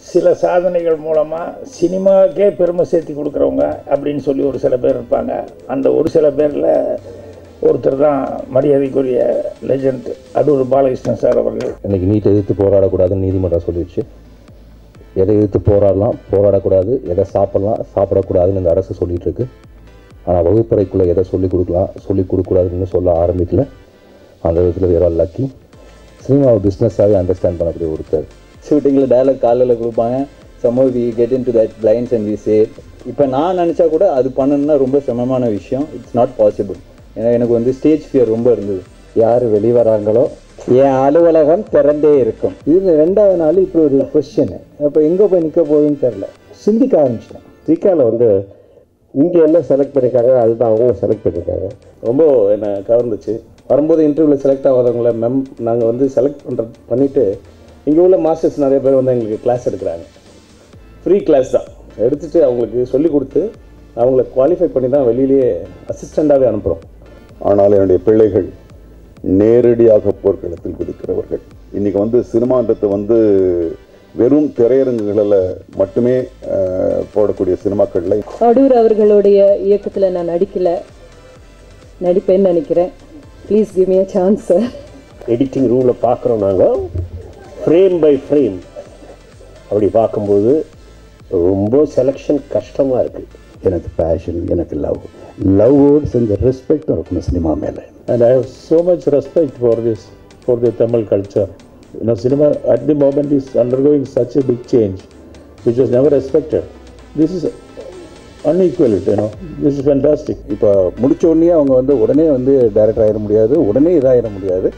சில சாதனைகள் மூலமாக சினிமாவுக்கே பெருமை சேர்த்து கொடுக்குறவங்க அப்படின்னு சொல்லி ஒரு சில பேர் இருப்பாங்க அந்த ஒரு சில பேரில் ஒருத்தர் தான் மரியாதைக்குரிய லெஜண்ட் அடூர் பாலகிருஷ்ணன் சார் அவர்கள் இன்னைக்கு நீட் எதிர்த்து போராடக்கூடாதுன்னு நீதிமன்றம் சொல்லிடுச்சு எதை எதிர்த்து போராடலாம் போராடக்கூடாது எதை சாப்பிடலாம் சாப்பிடக்கூடாதுன்னு இந்த அரசு சொல்லிட்டு இருக்கு ஆனால் வகுப்பறைக்குள்ளே எதை சொல்லிக் கொடுக்கலாம் சொல்லிக் கொடுக்கூடாதுன்னு சொல்ல ஆரம்பிக்கல அந்த விதத்தில் வேற லக்கி சினிமாவை பிஸ்னஸாகவே அண்டர்ஸ்டாண்ட் பண்ணக்கூடிய ஒருத்தர் ஷூட்டிங்கில் டயலாக் காலையில் கொடுப்பாங்க somehow we get into that blinds and we say இப்போ நான் நினச்சா கூட அது பண்ணணும்னா ரொம்ப சிரமமான விஷயம் இட்ஸ் நாட் பாசிபிள் ஏன்னா எனக்கு வந்து ஸ்டேஜ் ஃபியர் ரொம்ப இருந்தது யார் வெளிவராங்களோ என் அலுவலகம் திறந்தே இருக்கும் இது ரெண்டாவது நாள் இப்படி ஒரு கொஸ்டின் அப்போ எங்கே போய் நிற்க போகுதுன்னு தெரில சிந்திக்க ஆரம்பிச்சிட்டேன் சிக்காவில் வந்து இங்கே என்ன செலக்ட் பண்ணியிருக்காங்க அதுதான் அவங்களும் செலக்ட் பண்ணியிருக்காங்க ரொம்ப என்னை கவர்ந்துச்சு வரும்போது இன்டர்வியூவில் செலக்ட் ஆகாதவங்கள மெம் நாங்கள் வந்து செலக்ட் பண்ணுறது பண்ணிவிட்டு இங்கே உள்ள மாஸ்டர்ஸ் நிறைய பேர் வந்து எங்களுக்கு கிளாஸ் எடுக்கிறாங்க ஃப்ரீ கிளாஸ் தான் எடுத்துகிட்டு அவங்களுக்கு சொல்லி கொடுத்து அவங்கள குவாலிஃபை பண்ணி தான் வெளியிலேயே அசிஸ்டண்ட்டாகவே அனுப்புகிறோம் ஆனால் என்னுடைய பிள்ளைகள் நேரடியாக போர்க்களத்தில் குதிக்கிறவர்கள் இன்னைக்கு வந்து சினிமான்றது வந்து வெறும் திரையரங்குகளில் மட்டுமே அஹ், போடக்கூடிய சினிமாக்களில் அடூர் அவர்களுடைய இயக்கத்தில் நான் நடிக்கல நடிப்பேன்னு நினைக்கிறேன் please give me a chance sir editing ரூமில் பார்க்குறோம் நாங்கள் ஃப்ரேம் பை ஃப்ரேம் அப்படி பார்க்கும்போது ரொம்ப செலெக்ஷன் கஷ்டமாக இருக்குது எனக்கு பேஷன் எனக்கு லவ் லவ்வோடு செஞ்ச ரெஸ்பெக்டும் இருக்கணும் சினிமா மேலே And I have so much respect for this, for the Tamil culture. You know, cinema at the moment is undergoing such a big change, which was never expected. This is unequaled, you know. This is fantastic. இப்போ முடிச்ச உடனே அவங்க வந்து உடனே வந்து director ஆயிட முடியாது உடனே இதாகிட முடியாது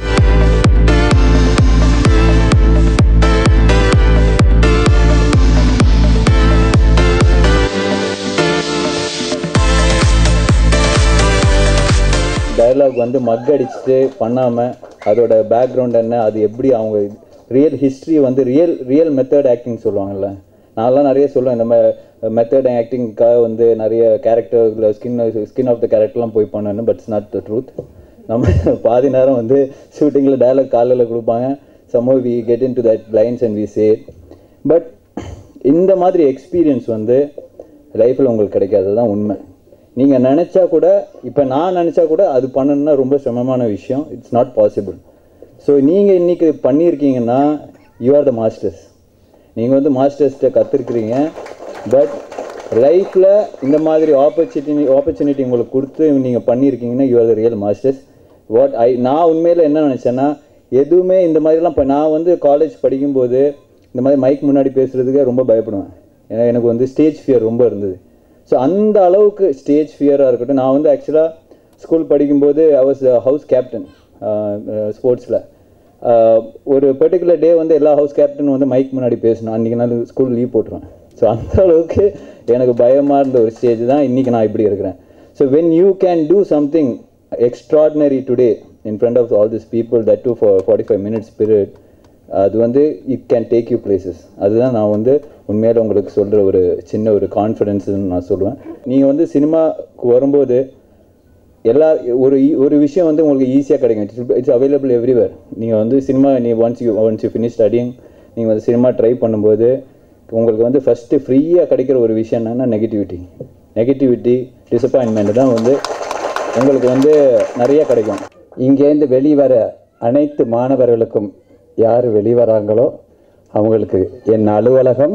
டயலாக் வந்து மக் அடிச்சுட்டு பண்ணாமல் அதோட பேக்ரவுண்ட் என்ன அது எப்படி அவங்க ரியல் ஹிஸ்ட்ரி வந்து ரியல் ரியல் மெத்தட் ஆக்டிங் சொல்லுவாங்கல்ல நான்லாம் நிறைய சொல்லுவேன் இந்த மாதிரி மெத்தட் ஆக்டிங்க்காக வந்து நிறைய character skin skin of the கேரக்டர்லாம் போய் பண்ணணும் but it's not the truth நம்ம பாதி நேரம் வந்து ஷூட்டிங்கில் டயலாக் காலையில் கொடுப்பாங்க somehow we get into that blinds and we say but இந்த மாதிரி எக்ஸ்பீரியன்ஸ் வந்து லைஃப்பில் உங்களுக்கு கிடைக்காது தான் உண்மை நீங்கள் நினச்சா கூட இப்போ நான் நினச்சா கூட அது பண்ணணும்னா ரொம்ப சிரமமான விஷயம் இட்ஸ் நாட் பாசிபிள் ஸோ நீங்கள் இன்றைக்கி பண்ணியிருக்கீங்கன்னா யூ ஆர் த மாஸ்டர்ஸ் நீங்கள் வந்து மாஸ்டர்ஸ்கிட்ட கற்றுருக்குறீங்க பட் லைஃப்பில் இந்த மாதிரி ஆப்பர்ச்சுனிட்டி ஆப்பர்ச்சுனிட்டி உங்களுக்கு கொடுத்து நீங்கள் பண்ணியிருக்கீங்கன்னா you are the real masters what I நான் உண்மையில் என்ன நினச்சேன்னா எதுவுமே இந்த மாதிரிலாம் இப்போ நான் வந்து காலேஜ் படிக்கும்போது இந்த மாதிரி மைக் முன்னாடி பேசுகிறதுக்கே ரொம்ப பயப்படுவேன் ஏன்னா எனக்கு வந்து ஸ்டேஜ் ஃபியர் ரொம்ப இருந்தது ஸோ அந்த அளவுக்கு ஸ்டேஜ் ஃபியராக இருக்கட்டும் நான் வந்து ஆக்சுவலாக ஸ்கூல் படிக்கும்போது ஐ வாஸ் ஹவுஸ் கேப்டன் ஸ்போர்ட்ஸில் ஒரு பர்டிகுலர் டே வந்து எல்லா ஹவுஸ் கேப்டன் வந்து மைக் முன்னாடி பேசணும் அன்றைக்கி நாள் ஸ்கூல் லீவ் போட்டுருவேன் ஸோ அந்த அளவுக்கு எனக்கு பயமாக இருந்த ஒரு ஸ்டேஜ் தான் இன்றைக்கி நான் இப்படி இருக்கிறேன் so when you can do something extraordinary today in front of all this people that too for forty five minutes period அது வந்து it can take you places அதுதான் நான் வந்து உண்மையில உங்களுக்கு சொல்கிற ஒரு சின்ன ஒரு கான்ஃபிடென்ஸ்னு நான் சொல்லுவேன் நீங்கள் வந்து சினிமாவுக்கு வரும்போது எல்லா ஒரு ஈ- ஒரு விஷயம் வந்து உங்களுக்கு ஈஸியாக கிடைக்கும் இட்ஸ் இட்ஸ் அவைலபிள் எவ்ரிவேர் நீங்கள் வந்து சினிமா நீ once you once you finish studying நீங்கள் வந்து சினிமா ட்ரை பண்ணும்போது உங்களுக்கு வந்து ஃபஸ்ட்டு ஃப்ரீயாக கிடைக்கிற ஒரு விஷயம் என்னன்னா நெகட்டிவிட்டி நெகட்டிவிட்டி டிசப்பாயின்மெண்ட் தான் வந்து உங்களுக்கு வந்து நிறைய கிடைக்கும் இங்கேருந்து வெளிவர அனைத்து மாணவர்களுக்கும் யார் வெளிவராங்களோ அவங்களுக்கு என் அலுவலகம்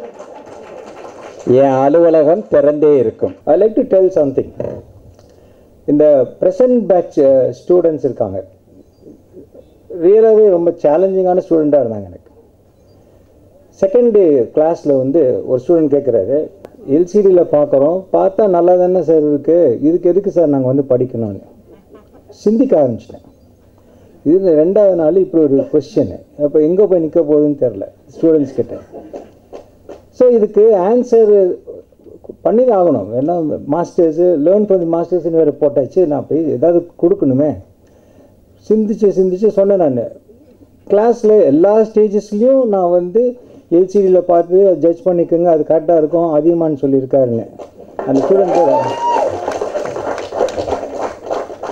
என் அலுவலகம் திறந்தே இருக்கும் I like to tell something இந்த ப்ரெசன்ட் பேட்ச் ஸ்டூடெண்ட்ஸ் இருக்காங்க ரியலாகவே ரொம்ப சேலஞ்சிங்கான ஸ்டூடெண்ட்டாக இருந்தாங்க எனக்கு செகண்ட் டே கிளாஸில் வந்து ஒரு ஸ்டூடெண்ட் கேட்குறாரு எல்சிடியில் பார்க்குறோம் பார்த்தா நல்லா தானே சார் இருக்குது இதுக்கு எதுக்கு சார் நாங்கள் வந்து படிக்கணும்னு சிந்திக்க ஆரம்பிச்சிட்டேன் இது ரெண்டாவது நாள் இப்படி ஒரு கொஸ்டின் அப்போ எங்கே போய் நிற்க போகுதுன்னு தெரில ஸ்டூடெண்ட்ஸ் கிட்ட ஸோ இதுக்கு ஆன்சர் பண்ணி தான் ஆகணும் ஏன்னா மாஸ்டர்ஸு லேர்ன் பண்ணி மாஸ்டர்ஸ்னு வேறு போட்டாச்சு நான் போய் ஏதாவது கொடுக்கணுமே சிந்திச்சு சிந்திச்சு சொன்னேன் நான் கிளாஸில் எல்லா ஸ்டேஜஸ்லேயும் நான் வந்து எல்சிடியில் பார்த்து ஜட்ஜ் பண்ணிக்கோங்க அது கரெக்டாக இருக்கும் அதிகமான்னு சொல்லியிருக்காருன்னு அந்த ஸ்டூடெண்ட்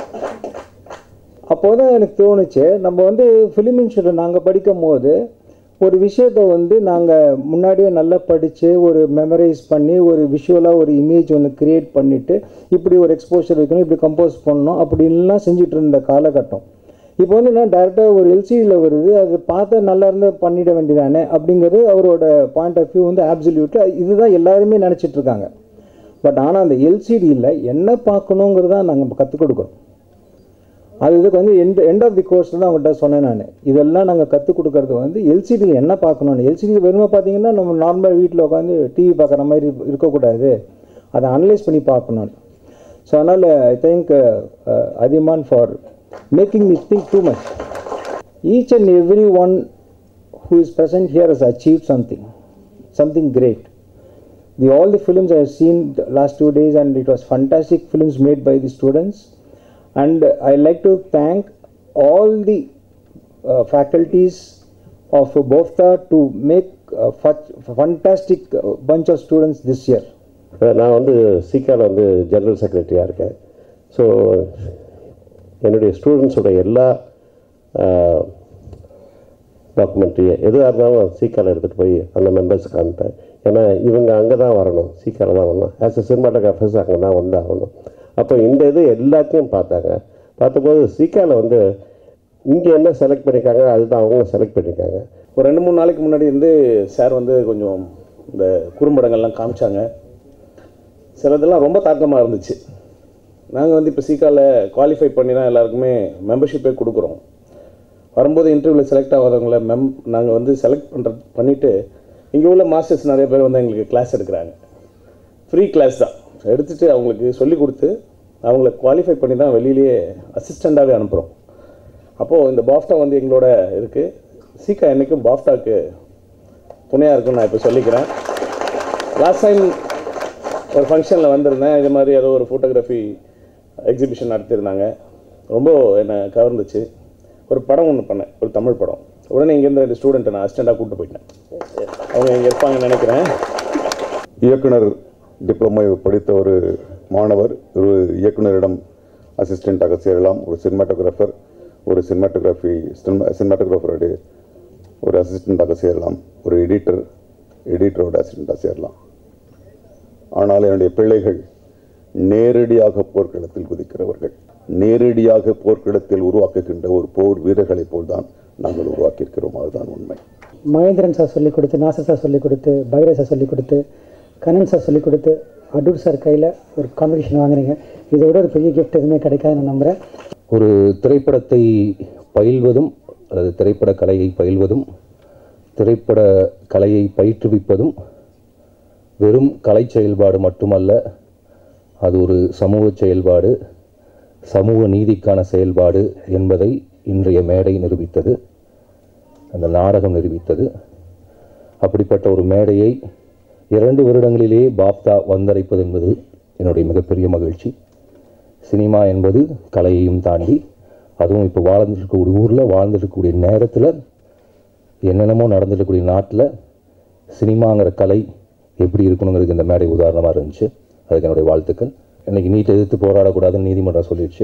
அப்போ தான் எனக்கு தோணுச்சு நம்ம வந்து ஃபிலிம் இன்ஸ்டியூட்டில் நாங்கள் படிக்கும் போது ஒரு விஷயத்தை வந்து நாங்கள் முன்னாடியே நல்லா படித்து ஒரு மெமரைஸ் பண்ணி ஒரு விஷுவலாக ஒரு இமேஜ் ஒன்று க்ரியேட் பண்ணிவிட்டு இப்படி ஒரு எக்ஸ்போஷர் வைக்கணும் இப்படி கம்போஸ் பண்ணணும் அப்படின்லாம் செஞ்சுட்டு இருந்த காலகட்டம் இப்போ வந்து என்ன டேரெக்டாக ஒரு எல்சிடியில் வருது அது பார்த்தா நல்லா இருந்தால் பண்ணிட வேண்டியதானே அப்படிங்கிறது அவரோட பாயிண்ட் ஆஃப் வியூ வந்து ஆப்சல்யூட்டு இதுதான் எல்லாருமே நினச்சிட்டு இருக்காங்க பட் ஆனால் அந்த எல்சிடியில் என்ன பார்க்கணுங்கிறத நாங்கள் கற்றுக் கொடுக்குறோம் அது இதுக்கு வந்து end end of the course தான் அவங்கள்ட்ட சொன்னேன் நான் இதெல்லாம் நாங்கள் கற்றுக் கொடுக்கறது வந்து எல்சிடியில் என்ன பார்க்கணும்னு எல்சிடி வெறுமை பார்த்தீங்கன்னா நம்ம நார்மல் வீட்டில் உட்காந்து டிவி பார்க்குற மாதிரி இருக்க- இருக்கக்கூடாது அதை அனலைஸ் பண்ணி பார்க்கணும் ஸோ அதனால் ஐ திங்க் அதிமான் for making me think too much each and every one who is present here has achieved something, something great. The, all the films I have seen the last two days, and it was fantastic films made by the students. And I like to thank all the uh, faculties of BOFTA to make a fa- fantastic uh, bunch of students this year. நான் வந்து சீக்காவில் வந்து general செக்ரட்டரியாக இருக்கேன் so என்னுடைய ஸ்டூடெண்ட்ஸோட எல்லா documentary எதுவாக இருந்தாலும் சீக்காவில் எடுத்துகிட்டு போய் அந்த மெம்பர்ஸ்க்கு காமிப்பேன் ஏன்னா இவங்க அங்கே தான் வரணும் சீக்காவில் தான் வரணும் ஆஸ் அ சினிமாட்டோகிராஃபர்ஸ் அங்கே தான் வந்து ஆகணும் அப்போ இந்த இது எல்லாத்தையும் பார்த்தாங்க பார்த்தபோது சீக்காவில் வந்து இங்கே என்ன செலக்ட் பண்ணியிருக்காங்க அதுதான் அவங்க செலக்ட் பண்ணியிருக்காங்க ஒரு ரெண்டு மூணு நாளைக்கு முன்னாடி வந்து சார் வந்து கொஞ்சம் இந்த குறும்படங்கள்லாம் காமிச்சாங்க சிலதெல்லாம் ரொம்ப தாக்கமாக இருந்துச்சு நாங்கள் வந்து இப்போ சீக்காவில் குவாலிஃபை பண்ணி தான் எல்லாருக்குமே மெம்பர்ஷிப்பே கொடுக்குறோம் வரும்போது இன்டர்வியூவில் செலக்ட் ஆகாதவங்கள மெம் நாங்கள் வந்து செலக்ட் பண்ணுற பண்ணிவிட்டு இங்கே உள்ள மாஸ்டர்ஸ் நிறைய பேர் வந்து எங்களுக்கு கிளாஸ் எடுக்கிறாங்க ஃப்ரீ கிளாஸ் தான் எடுத்துகிட்டு அவங்களுக்கு சொல்லி கொடுத்து அவங்கள குவாலிஃபை பண்ணி தான் வெளியிலேயே அசிஸ்டண்ட்டாகவே அனுப்புகிறோம் அப்போது இந்த பாஃப்டா வந்து எங்களோட இருக்குது சீக்கா என்றைக்கும் பாஃப்டாக்கு துணையாக இருக்குன்னு நான் இப்போ சொல்லிக்கிறேன் லாஸ்ட் டைம் ஒரு ஃபங்க்ஷனில் வந்திருந்தேன் இது மாதிரி ஏதோ ஒரு ஃபோட்டோகிராஃபி எக்ஸிபிஷன் நடத்தியிருந்தாங்க ரொம்ப என்னை கவர்ந்துச்சு ஒரு படம் ஒன்று பண்ணேன் ஒரு தமிழ் படம் உடனே இங்கேருந்து ரெண்டு ஸ்டூடெண்ட்டை நான் அசிஸ்டண்ட்டாக கூப்பிட்டு போயிட்டேன் அவங்க இங்கே இருப்பாங்கன்னு நினைக்கிறேன் இயக்குனர் டிப்ளமோ படித்த ஒரு மாணவர் ஒரு இயக்குனரிடம் அசிஸ்டண்ட்டாக சேரலாம் ஒரு சினிமாட்டோகிராஃபர் ஒரு சினிமாட்டோகிராஃபி சினிமாட்டோகிராஃபருடைய ஒரு அசிஸ்டண்ட்டாக சேரலாம் ஒரு எடிட்டர் எடிட்டரோட அசிஸ்டண்ட்டாக சேரலாம் ஆனால் என்னுடைய பிள்ளைகள் நேரடியாக போர்க்களத்தில் குதிக்கிறவர்கள் நேரடியாக போர்க்களத்தில் உருவாக்குகின்ற ஒரு போர் வீரர்களைப் போல்தான் நாங்கள் உருவாக்கியிருக்கிறோம் அதுதான் உண்மை மகேந்திரன் சார் சொல்லிக் கொடுத்து நாசர் சார் சொல்லிக் கொடுத்து பைரே சார் சொல்லிக் கொடுத்து கண்ணன் சார் சொல்லிக் கொடுத்து அடூர் சார் கையில் ஒரு காம்படிஷன் வாங்குறீங்க இதை விட ஒரு பெரிய கிஃப்ட் எதுவுமே கிடைக்காதுன்னு நான் நம்புகிறேன் ஒரு திரைப்படத்தை பயில்வதும் அல்லது திரைப்பட கலையை பயில்வதும் திரைப்பட கலையை பயிற்றுவிப்பதும் வெறும் கலை செயல்பாடு மட்டுமல்ல அது ஒரு சமூக செயல்பாடு சமூக நீதிக்கான செயல்பாடு என்பதை இன்றைய மேடை நிரூபித்தது அந்த நாடகம் நிரூபித்தது அப்படிப்பட்ட ஒரு மேடையை இரண்டு வருடங்களிலேயே பாப்தா வந்தடைப்பது என்பது என்னுடைய மிகப்பெரிய மகிழ்ச்சி சினிமா என்பது கலையையும் தாண்டி அதுவும் இப்போ வாழ்ந்துட்டு இருக்கக்கூடிய ஊரில் வாழ்ந்துட்டு இருக்கக்கூடிய நேரத்தில் என்னென்னமோ நடந்துட்டு இருக்கக்கூடிய நாட்டில் சினிமாங்கிற கலை எப்படி இருக்கணுங்கிறதுக்கு இந்த மேடை உதாரணமாக இருந்துச்சு அதுக்கு என்னுடைய வாழ்த்துக்கள் இன்னைக்கு நீட்டை எதிர்த்து போராடக்கூடாதுன்னு நீதிமன்றம் சொல்லிடுச்சு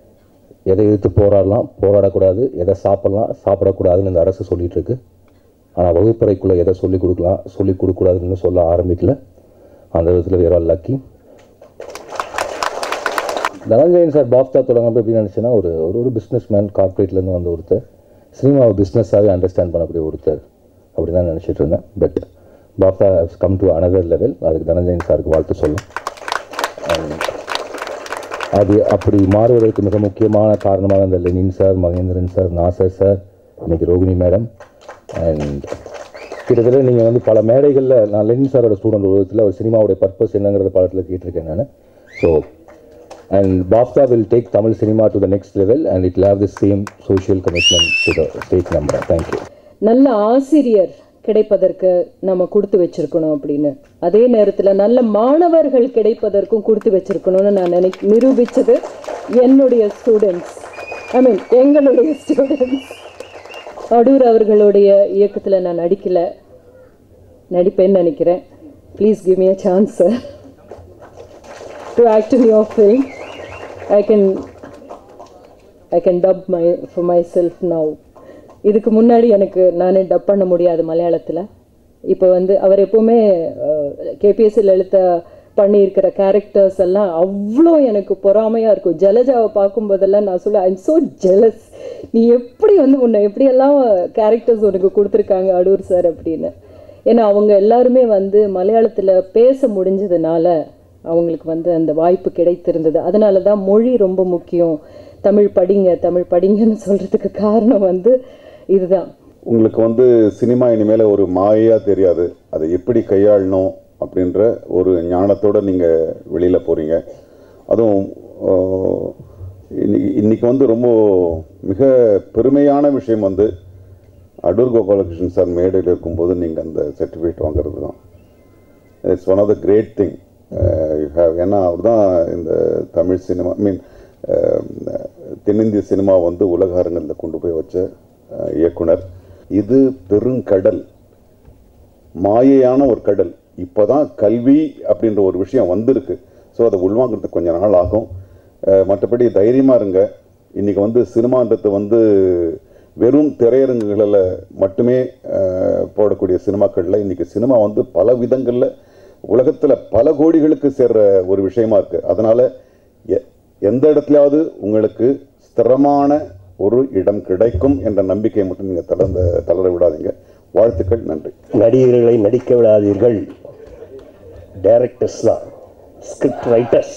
எதை எதிர்த்து போராடலாம் போராடக்கூடாது எதை சாப்பிடலாம் சாப்பிடக்கூடாதுன்னு இந்த அரசு சொல்லிட்டு இருக்கு ஆனால் வகுப்பறைக்குள்ளே எதை சொல்லிக் கொடுக்கலாம் சொல்லிக் கொடுக்கக்கூடாதுன்னு சொல்ல ஆரம்பிக்கல அந்த விதத்தில் வேற லக்கி தனஞ்சயன் சார் பாப்தா தொடங்கப்போ எப்படி நினச்சுன்னா ஒரு ஒரு ஒரு பிஸ்னஸ் மேன் கார்பரேட்லேருந்து வந்த ஒருத்தர் சினிமாவை பிஸ்னஸாகவே அண்டர்ஸ்டாண்ட் பண்ணக்கூடிய ஒருத்தர் அப்படி தான் நினச்சிட்டு இருந்தேன் but BOFTA has come to another level அதுக்கு தனஞ்சயன் சாருக்கு வாழ்த்து சொல்லும் And அது அப்படி மாறுவதற்கு மிக முக்கியமான காரணமாக இந்த Lenin sir Mahendran sir Nasser sir இன்னைக்கு ரோகிணி மேடம் அண்ட் கிட்டத்தட்ட நீங்கள் வந்து பல மேடைகளில் நான் லெனின் சாரோட ஸ்டூடெண்ட் ஒரு விதத்தில் ஒரு சினிமாவுடைய பர்பஸ் என்னங்கிறத படத்தில் கேட்டிருக்கேன் நான் so and BOFTA will take Tamil cinema to the next level and it have the same social commitment to the state number thank you நல்ல ஆசிரியர் கிடைப்பதற்கு நம்ம கொடுத்து வச்சிருக்கணும் அப்படின்னு அதே நேரத்தில் நல்ல மாணவர்கள் கிடைப்பதற்கும் கொடுத்து வச்சிருக்கணும்னு நான் நினை நிரூபித்தது என்னுடைய ஸ்டூடெண்ட்ஸ் ஐ மீன் எங்களுடைய ஸ்டூடெண்ட்ஸ் அடூர் அவர்களுடைய இயக்கத்தில் நான் நடிக்கல நடிப்பேன்னு நினைக்கிறேன் please give me a chance sir to act in your film I can I can dub my for myself now இதுக்கு முன்னாடி எனக்கு நானே டப் பண்ண முடியாது மலையாளத்தில் இப்போ வந்து அவர் எப்போவுமே கேபிஎஸ்சியில் எழுத்த பண்ணியிருக்கிற கேரக்டர்ஸ் எல்லாம் அவ்வளோ எனக்கு பொறாமையாக இருக்கும் ஜலஜாவை பார்க்கும்போதெல்லாம் நான் சொல்ல ஐம் ஸோ ஜெலஸ் நீ எப்படி வந்து உன்னை எப்படியெல்லாம் கேரக்டர்ஸ் உனக்கு கொடுத்துருக்காங்க அடூர் சார் அப்படின்னு ஏன்னா அவங்க எல்லாருமே வந்து மலையாளத்தில் பேச முடிஞ்சதுனால அவங்களுக்கு வந்து அந்த வாய்ப்பு கிடைத்திருந்தது அதனால தான் மொழி ரொம்ப முக்கியம் தமிழ் படிங்க தமிழ் படிங்கன்னு சொல்கிறதுக்கு காரணம் வந்து இதுதான் உங்களுக்கு வந்து சினிமா இனிமேல் ஒரு மாயையாக தெரியாது அதை எப்படி கையாளணும் அப்படின்ற ஒரு ஞானத்தோட நீங்கள் வெளியில் போகிறீங்க அதுவும் ஆஹ், இன்னைக்கு இன்னைக்கு வந்து ரொம்ப மிக பெருமையான விஷயம் வந்து அடூர் கோபாலகிருஷ்ணன் சார் மேடையில் இருக்கும்போது நீங்கள் அந்த சர்டிஃபிகேட் வாங்குறது தான் it's one of the great thing you have ஏன்னா அவர் தான் இந்த தமிழ் சினிமா மீன் தென்னிந்திய சினிமா வந்து உலக அரங்கில் கொண்டு போய் வச்ச அஹ், இயக்குனர் இது பெருங்கடல் மாயையான ஒரு கடல் இப்போதான் கல்வி அப்படின்ற ஒரு விஷயம் வந்திருக்கு ஸோ அதை உள்வாங்கிறதுக்கு கொஞ்சம் நாள் ஆகும் அஹ், மற்றபடி தைரியமாக இருங்க இன்னைக்கு வந்து சினிமான்றது வந்து வெறும் திரையரங்குகளில் மட்டுமே அஹ், போடக்கூடிய சினிமாக்களில் இன்னைக்கு சினிமா வந்து பல விதங்களில் உலகத்தில் பல கோடிகளுக்கு சேர்ற ஒரு விஷயமா இருக்கு அதனால எ- எந்த இடத்துலயாவது உங்களுக்கு ஸ்திரமான ஒரு இடம் கிடைக்கும் என்ற நம்பிக்கையை மட்டும் நீங்கள் தளர்ந்த தளர விடாதீங்க வாழ்த்துக்கள் நன்றி நடிகர்களை நடிக்க விடாதீர்கள் டைரக்டர்ஸ் தான் ஸ்கிரிப்ட் ரைட்டர்ஸ்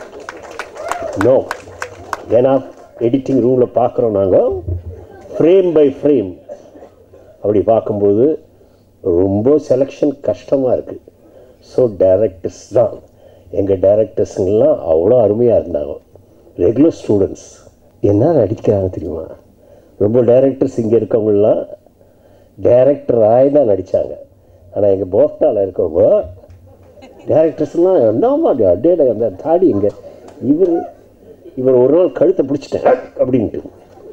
நோ ஏன்னா எடிட்டிங் ரூமில் பார்க்குறோம் நாங்கள் ஃப்ரேம் பை ஃப்ரேம் அப்படி பார்க்கும்போது ரொம்ப செலெக்ஷன் கஷ்டமாக இருக்குது ஸோ டைரக்டர்ஸ் தான் எங்கள் டைரக்டர்ஸுங்கெல்லாம் அவ்வளோ அருமையாக இருந்தாங்க ரெகுலர் ஸ்டூடெண்ட்ஸ் என்ன நடிக்கிறாங்க தெரியுமா ரொம்ப டைரக்டர்ஸ் இங்கே இருக்கவங்களாம் டைரக்டர் ஆகி தான் நடித்தாங்க ஆனால் எங்கள் போஸ்டாவில் இருக்கவங்க டேரக்டர்ஸ்லாம் என்னமா அடே அந்த தாடி இங்கே இவர் இவர் ஒரு நாள் கழுத்தை பிடிச்சிட்டேன் அப்படின்ட்டு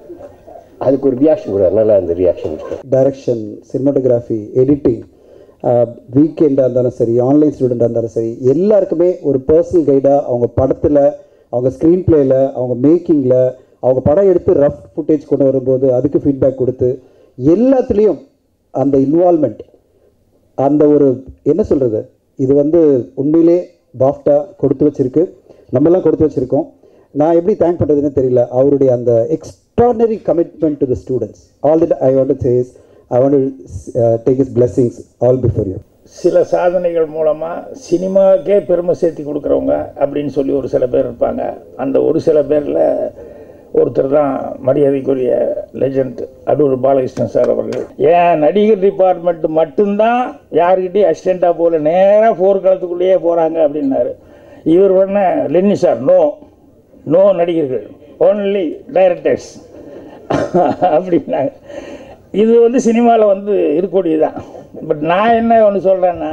அதுக்கு ஒரு ரியாக்ஷன் கூட நல்லா அந்த ரியாக்ஷன் டைரக்ஷன் சினிமாட்டோகிராஃபி எடிட்டிங் வீக்கெண்டாக இருந்தாலும் சரி ஆன்லைன் ஸ்டூடெண்டாக இருந்தாலும் சரி எல்லாருக்குமே ஒரு பர்சனல் கைடாக அவங்க படத்தில் அவங்க ஸ்க்ரீன் பிளேயில் அவங்க மேக்கிங்கில் அவங்க படம் எடுத்து ரஃப் ஃபுட்டேஜ் கொண்டு வரும்போது அதுக்கு ஃபீட்பேக் கொடுத்து எல்லாத்துலேயும் அந்த இன்வால்மெண்ட் அந்த ஒரு என்ன சொல்கிறது இது வந்து உண்மையிலே பாஃப்டா கொடுத்து வச்சிருக்கு நம்மெல்லாம் கொடுத்து வச்சிருக்கோம் நான் எப்படி தேங்க் பண்ணுறதுன்னு தெரியல அவருடைய அந்த extraordinary commitment to the students all that I want says I want take his blessings all before you சில சாதனைகள் மூலமாக சினிமாவுக்கே பெருமை சேர்த்தி கொடுக்குறவங்க அப்படின்னு சொல்லி ஒரு சில பேர் இருப்பாங்க அந்த ஒரு சில பேரில் ஒருத்தர் தான் மரியாதைக்குரிய லெஜண்ட் அடூர் பாலகிருஷ்ணன் சார் அவர்கள் ஏன் நடிகர் டிபார்ட்மெண்ட் மட்டும்தான் யாருக்கிட்டையும் அசிஸ்டண்ட்டாக போகல நேராக போர்க்களத்துக்குள்ளேயே போகிறாங்க அப்படின்னாரு இவர் உடனே லென்னி சார் நோ நோ நடிகர்கள் ஓன்லி டைரக்டர்ஸ் அப்படின்னாங்க இது வந்து சினிமாவில் வந்து இருக்கக்கூடியதுதான் பட் நான் என்ன ஒன்று சொல்கிறேன்னா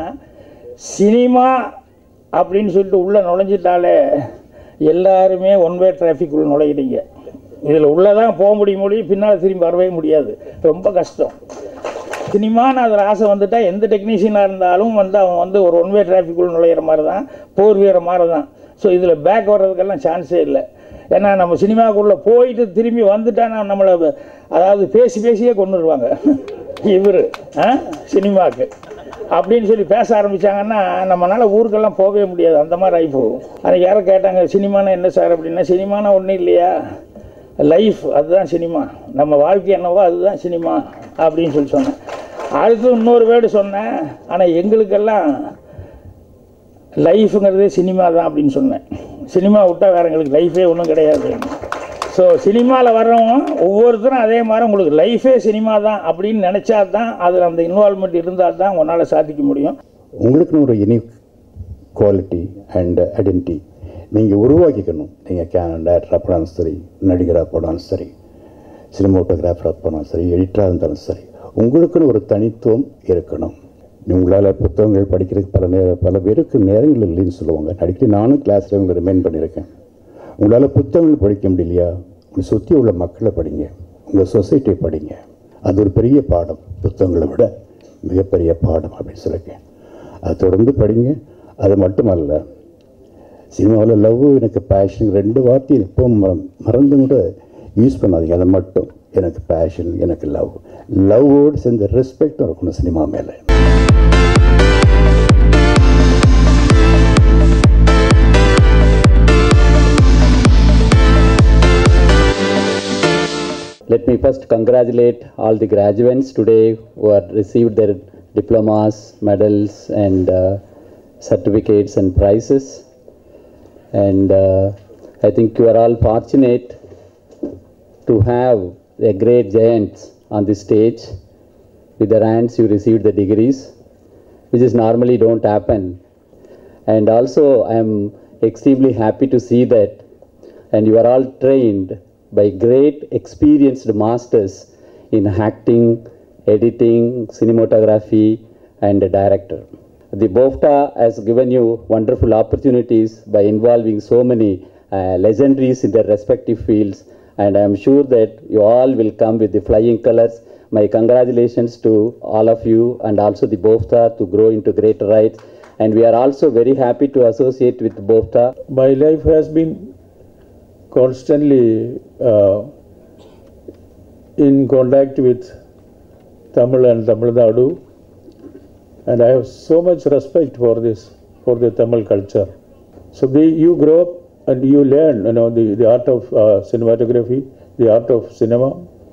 சினிமா அப்படின்னு சொல்லிட்டு உள்ளே நுழைஞ்சிட்டாலே எல்லாருமே ஒன் வே டிராஃபிக் உள்ள நுழையிறீங்க இதில் உள்ளே தான் போக முடியும் முடியும் பின்னால் திரும்பி வரவே முடியாது ரொம்ப கஷ்டம் சினிமான்னு அதில் ஆசை வந்துட்டா எந்த டெக்னீஷியனாக இருந்தாலும் வந்து அவன் வந்து ஒரு ஒன் வே டிராஃபிக் உள்ள நுழையிற மாதிரி தான் போர் வீர மாதிரி தான் ஸோ இதில் பேக் வர்றதுக்கெல்லாம் சான்ஸே இல்லை ஏன்னா நம்ம சினிமாக்குள்ளே போயிட்டு திரும்பி வந்துட்டானா நம்மளை அதாவது பேசி பேசியே கொண்டுருவாங்க இவர் சினிமாவுக்கு அப்படின்னு சொல்லி பேச ஆரம்பித்தாங்கன்னா நம்மளால் ஊருக்கெல்லாம் போகவே முடியாது அந்த மாதிரி ஆகி போகும் அன்றைக்கி யாரும் கேட்டாங்க சினிமானா என்ன சார் அப்படின்னா சினிமானா ஒன்றும் இல்லையா லைஃப் அதுதான் சினிமா நம்ம வாழ்க்கை என்னவோ அதுதான் சினிமா அப்படின்னு சொல்லி சொன்னேன் அடுத்து இன்னொரு வேர்டு சொன்னேன் ஆனால் எங்களுக்கெல்லாம் லைஃபுங்கிறதே சினிமா தான் அப்படின்னு சொன்னேன் சினிமா விட்டால் வேறு எங்களுக்கு லைஃபே ஒன்றும் கிடையாது ஸோ சினிமாவில் வர்றவங்க ஒவ்வொருத்தரும் அதே மாதிரி உங்களுக்கு லைஃபே சினிமா தான் அப்படின்னு நினச்சா தான் அதில் அந்த இன்வால்மெண்ட் இருந்தால் தான் உங்களால் சாதிக்க முடியும் உங்களுக்குன்னு ஒரு யூனிக் குவாலிட்டி அண்ட் ஐடென்டிட்டி நீங்கள் உருவாக்கிக்கணும் நீங்கள் கேன் டேரக்டராக போனாலும் சரி நடிகராக போனாலும் சரி சினிமோட்டோகிராஃபராக போனாலும் சரி எடிட்டராக இருந்தாலும் சரி உங்களுக்குன்னு ஒரு தனித்துவம் இருக்கணும் உங்களால் புத்தகங்கள் படிக்கிறதுக்கு பல நேர பல பேருக்கு நேரங்கள் இல்லைன்னு சொல்லுவாங்க அடிக்கடி நானும் கிளாஸில் உங்களை ரிமைண்ட் பண்ணியிருக்கேன் உங்களால் புத்தகங்கள் படிக்க முடியலையா உங்களை சுற்றி உள்ள மக்களை படிங்க உங்கள் சொசைட்டியை படிங்க அது ஒரு பெரிய பாடம் புத்தகங்களை விட மிகப்பெரிய பாடம் அப்படின்னு சொல்லியிருக்கேன் அதை தொடர்ந்து படிங்க அது மட்டுமல்ல சினிமாவில் லவ் எனக்கு பேஷன் ரெண்டு வார்த்தையும் இப்போ மற மறந்து கூட யூஸ் பண்ணாதீங்க அதை மட்டும் எனக்கு பேஷன் எனக்கு லவ் லவ்வோடு சேர்ந்து ரெஸ்பெக்டும் இருக்கணும் சினிமா மேலே Let me first congratulate all the graduates today who have received their diplomas, medals, and uh, certificates and prizes. And uh, I think you are all fortunate to have a great giants on the stage. With their hands, you received the degrees, which is normally don't happen. And also, I am extremely happy to see that, and you are all trained by great experienced masters in acting, editing, cinematography, and director. The BOFTA has given you wonderful opportunities by involving so many uh, legendaries in their respective fields, and I am sure that you all will come with the flying colors. My congratulations to all of you and also the BOFTA to grow into greater heights. And we are also very happy to associate with BOFTA. My life has been constantly uh, in contact with Tamil and Tamil Nadu, and I have so much respect for this, for the Tamil culture. So the, you grow up and you learn, you know, the, the art of uh, cinematography, the art of cinema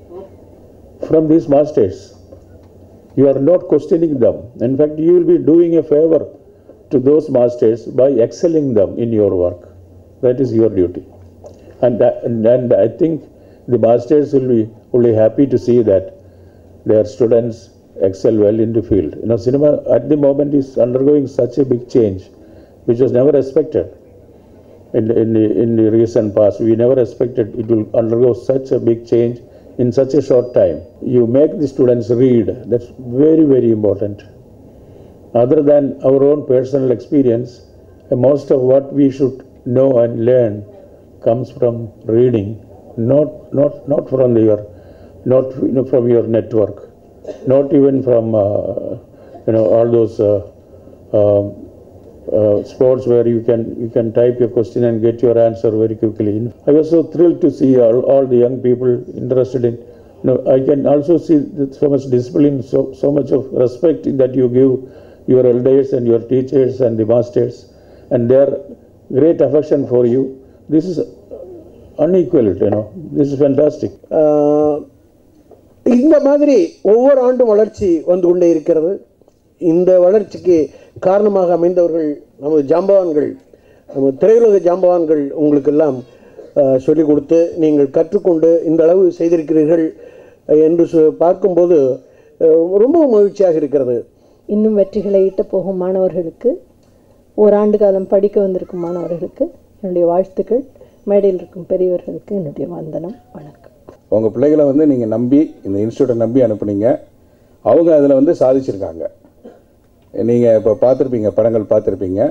from these masters. You are not questioning them. In fact, you will be doing a favor to those masters by excelling them in your work. That is your duty. And, that, and, and I think the masters will be only happy to see that their students excel well in the field. You know, cinema at the moment is undergoing such a big change, which was never expected in the, in the, in the recent past. We never expected it will undergo such a big change in such a short time. You make the students read. That's very, very important. Other than our own personal experience, uh, most of what we should know and learn comes from reading, not not not from your, not you know, from your network, not even from uh, you know all those uh, um, uh, sports where you can you can type your question and get your answer very quickly. I was so thrilled to see all, all the young people interested in. You know, I can also see that so much discipline, so so much of respect that you give your elders and your teachers and the masters, and their great affection for you. This is unequaled. You know, this is fantastic. ஆஹ் இந்த மாதிரி ஒவ்வொரு ஆண்டும் வளர்ச்சி வந்து கொண்டே இருக்கிறது இந்த வளர்ச்சிக்கு காரணமாக அமைந்தவர்கள் நமது ஜாம்பவான்கள் நம்ம திரையுலக ஜாம்பவான்கள் உங்களுக்கெல்லாம் ஆஹ் சொல்லிக் கொடுத்து நீங்கள் கற்றுக்கொண்டு இந்த அளவு செய்திருக்கிறீர்கள் என்று சொ- பார்க்கும்போது ஆஹ் ரொம்ப மகிழ்ச்சியாக இருக்கிறது இன்னும் வெற்றிகளை ஈட்ட போகும் மாணவர்களுக்கு ஓராண்டு காலம் படிக்க வந்திருக்கும் மாணவர்களுக்கு என்னுடைய வாழ்த்துக்கள் மேடையில் இருக்கும் பெரியவர்களுக்கு என்னுடைய வந்தனம் வணக்கம் உங்கள் பிள்ளைகளை வந்து நீங்கள் நம்பி இந்த இன்ஸ்டியூட்டை நம்பி அனுப்புனீங்க அவங்க அதில் வந்து சாதிச்சிருக்காங்க நீங்கள் இப்போ பார்த்துருப்பீங்க படங்கள் பார்த்துருப்பீங்க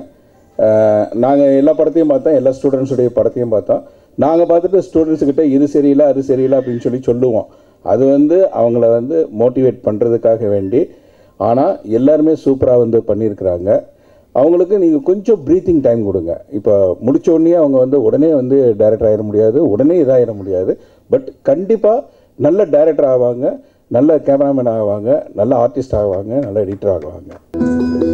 நாங்கள் எல்லா படத்தையும் பார்த்தோம் எல்லா ஸ்டூடெண்ட்ஸுடைய படத்தையும் பார்த்தோம் நாங்கள் பார்த்துட்டு ஸ்டூடெண்ட்ஸுக்கிட்ட இது சரியில்லை அது சரியில்லை அப்படின்னு சொல்லி சொல்லுவோம் அது வந்து அவங்கள வந்து மோட்டிவேட் பண்ணுறதுக்காக வேண்டி ஆனால் எல்லாருமே சூப்பராக வந்து பண்ணியிருக்கிறாங்க அவங்களுக்கு நீங்கள் கொஞ்சம் ப்ரீத்திங் டைம் கொடுங்க இப்போ முடிச்ச உடனே அவங்க வந்து உடனே வந்து டைரக்டர் ஆகிட முடியாது உடனே இதாகிட முடியாது பட் கண்டிப்பாக நல்ல டைரக்டர் ஆவாங்க நல்ல கேமராமேன் ஆவாங்க நல்ல ஆர்டிஸ்ட் ஆவாங்க நல்ல எடிட்டர் ஆகுவாங்க